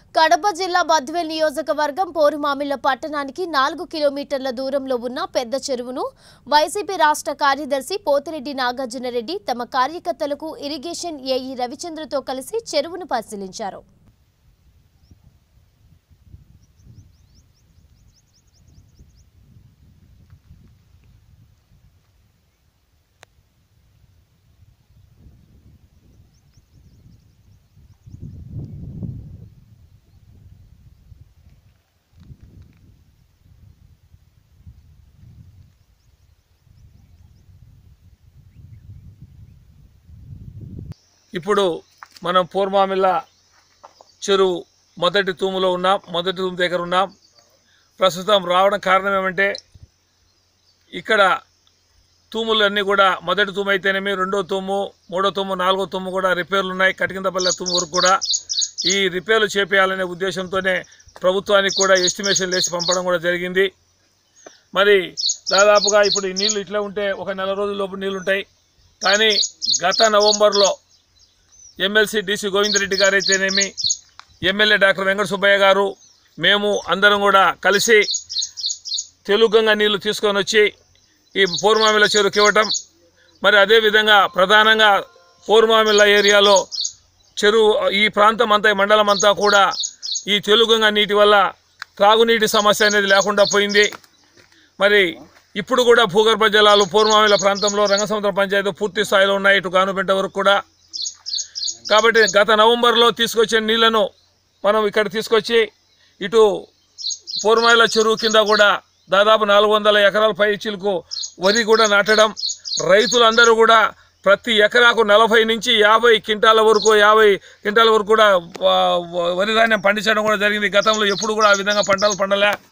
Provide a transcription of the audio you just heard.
కడప జిల్లా బద్వేల్ నియోజకవర్గం పోరుమామిళ్ల పట్టణానికి నాలుగు కిలోమీటర్ల దూరంలో ఉన్న పెద్ద చెరువును వైసీపీ రాష్ట్ర కార్యదర్శి పోతిరెడ్డి నాగార్జునరెడ్డి తమ కార్యకర్తలకు ఇరిగేషన్ ఏఈ రవిచంద్రతో కలిసి చెరువును పరిశీలించారు ఇప్పుడు మనం పూర్మామిల్ల చెరువు మొదటి తూములో ఉన్నాం మొదటి తూము దగ్గర ఉన్నాం ప్రస్తుతం రావడం కారణం ఏమంటే ఇక్కడ తూములన్నీ కూడా మొదటి తూము అయితేనేమి రెండో తూము మూడో తూము నాలుగో తూము కూడా రిపేర్లు ఉన్నాయి కటికిందపల్లె తూము వరకు కూడా ఈ రిపేర్లు చేపేయాలనే ఉద్దేశంతోనే ప్రభుత్వానికి కూడా ఎస్టిమేషన్ వేసి పంపడం కూడా జరిగింది మరి దాదాపుగా ఇప్పుడు ఈ నీళ్లు ఇట్లా ఉంటే ఒక నెల రోజుల లోపు నీళ్లు ఉంటాయి కానీ గత నవంబర్లో ఎమ్మెల్సీ డీసీ గోవిందరెడ్డి గారు అయితేనేమి ఎమ్మెల్యే డాక్టర్ వెంకట సుబ్బయ్య గారు మేము అందరం కూడా కలిసి తెలుగంగా నీళ్లు తీసుకొని వచ్చి ఈ పూర్మామిల చెరువుకి ఇవ్వటం మరి అదేవిధంగా ప్రధానంగా పూర్మామిల్ల ఏరియాలో చెరువు ఈ ప్రాంతం అంతా ఈ మండలం అంతా కూడా ఈ తెలుగంగా నీటి వల్ల త్రాగునీటి సమస్య అనేది లేకుండా పోయింది మరి ఇప్పుడు కూడా భూగర్భ జలాలు పూర్వమామిల ప్రాంతంలో రంగసముద్రం పంచాయతీ పూర్తి స్థాయిలో ఉన్నాయి ఇటు గానుపెంట వరకు కూడా కాబట్టి గత నవంబర్లో తీసుకొచ్చిన నీళ్లను మనం ఇక్కడ తీసుకొచ్చి ఇటు పూర్వమాయిల చెరువు కింద కూడా దాదాపు నాలుగు వందల ఎకరాల పై చిలుకు వరి కూడా నాటడం రైతులందరూ కూడా ప్రతి ఎకరాకు నలభై నుంచి యాభై క్వింటాల వరకు యాభై క్వింటాల వరకు కూడా వా- వా- వరి ధాన్యం పండించడం కూడా జరిగింది గతంలో ఎప్పుడు కూడా ఆ విధంగా పంటలు పండలే